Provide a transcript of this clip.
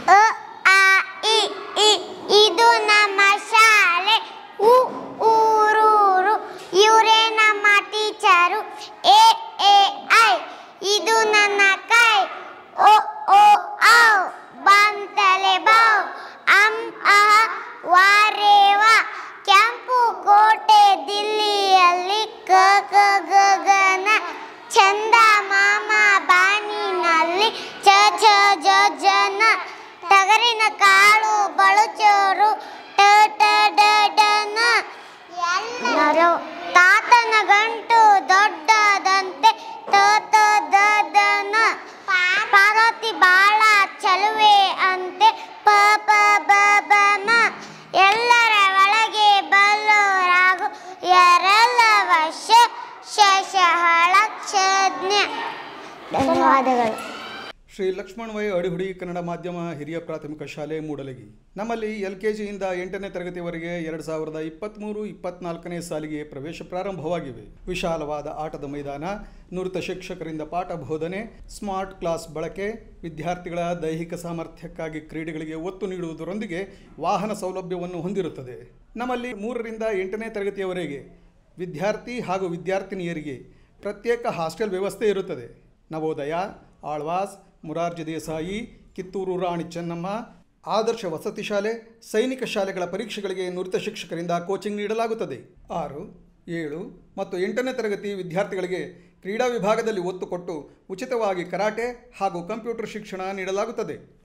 ಅ ಆ ಇ ಈ ಇದು ನಮ್ಮ ಶಾಲೆ ಉ ಊರೂರು ಇವರೇ ನಮ್ಮ ಟೀಚರು ಎ ಎ ಐ ಇದು ನನ್ನ ಕೈ ಓ ಓ ಔ ಬಂತಲೆ ಬಾವ್ ಅಂ ಅಹ ವಾರೇವ ಕೆಂಪು ಕೋಟೆ ದಿಲ್ಲಿಯಲ್ಲಿ ಕ ಕ ಗಗನ ಚಂದ ಮಾಮ ಬಾನಿನಲ್ಲಿ ಚ ಛ ಜ ಜನ ಟಗರಿನ ಕಾಳು ಬಳುಚೋರು ಟ ಟ ಡ ಡನ ನರು ತಾತನ ಗಂಟು ದೊಡ್ಡದಂತೆ ತ ತ ದ ದನ ಪಾರ್ವತಿ ಬಾಳ ಚಲುವೆ ಅಂತೆ ಪ ಪ ಬ ಬ ಮ ಎಲ್ಲರ ಒಳಗೆ ಬಲ್ಲೋರಾಗು ಎರಲ ವಶ ಶಶಹಳ ಕ್ಷಜ್ಞ ಧನ್ಯವಾದಗಳು ಶ್ರೀ ಲಕ್ಷ್ಮಣ್ ವೈ ಅಡಿಹುಡಿ ಕನ್ನಡ ಮಾಧ್ಯಮ ಹಿರಿಯ ಪ್ರಾಥಮಿಕ ಶಾಲೆ ಮೂಡಲಗಿ ನಮ್ಮಲ್ಲಿ ಎಲ್ ಕೆ ಜಿಯಿಂದ ಎಂಟನೇ ತರಗತಿವರೆಗೆ ಎರಡು ಸಾವಿರದ ಇಪ್ಪತ್ತ್ಮೂರು ಇಪ್ಪತ್ನಾಲ್ಕನೇ ಸಾಲಿಗೆ ಪ್ರವೇಶ ಪ್ರಾರಂಭವಾಗಿವೆ ವಿಶಾಲವಾದ ಆಟದ ಮೈದಾನ ನುರಿತ ಶಿಕ್ಷಕರಿಂದ ಪಾಠ ಬೋಧನೆ ಸ್ಮಾರ್ಟ್ ಕ್ಲಾಸ್ ಬಳಕೆ ವಿದ್ಯಾರ್ಥಿಗಳ ದೈಹಿಕ ಸಾಮರ್ಥ್ಯಕ್ಕಾಗಿ ಕ್ರೀಡೆಗಳಿಗೆ ಒತ್ತು ನೀಡುವುದರೊಂದಿಗೆ ವಾಹನ ಸೌಲಭ್ಯವನ್ನು ಹೊಂದಿರುತ್ತದೆ ನಮ್ಮಲ್ಲಿ ಮೂರರಿಂದ ಎಂಟನೇ ತರಗತಿಯವರೆಗೆ ವಿದ್ಯಾರ್ಥಿ ಹಾಗೂ ವಿದ್ಯಾರ್ಥಿನಿಯರಿಗೆ ಪ್ರತ್ಯೇಕ ಹಾಸ್ಟೆಲ್ ವ್ಯವಸ್ಥೆ ಇರುತ್ತದೆ ನವೋದಯ ಆಳ್ವಾಸ್ ಮುರಾರ್ಜಿ ದೇಸಾಯಿ ಕಿತ್ತೂರು ರಾಣಿ ಚೆನ್ನಮ್ಮ ಆದರ್ಶ ವಸತಿ ಶಾಲೆ ಸೈನಿಕ ಶಾಲೆಗಳ ಪರೀಕ್ಷೆಗಳಿಗೆ ನುರಿತ ಶಿಕ್ಷಕರಿಂದ ಕೋಚಿಂಗ್ ನೀಡಲಾಗುತ್ತದೆ ಆರು ಏಳು ಮತ್ತು ಎಂಟನೇ ತರಗತಿ ವಿದ್ಯಾರ್ಥಿಗಳಿಗೆ ಕ್ರೀಡಾ ವಿಭಾಗದಲ್ಲಿ ಒತ್ತು ಕೊಟ್ಟು ಉಚಿತವಾಗಿ ಕರಾಟೆ ಹಾಗೂ ಕಂಪ್ಯೂಟರ್ ಶಿಕ್ಷಣ ನೀಡಲಾಗುತ್ತದೆ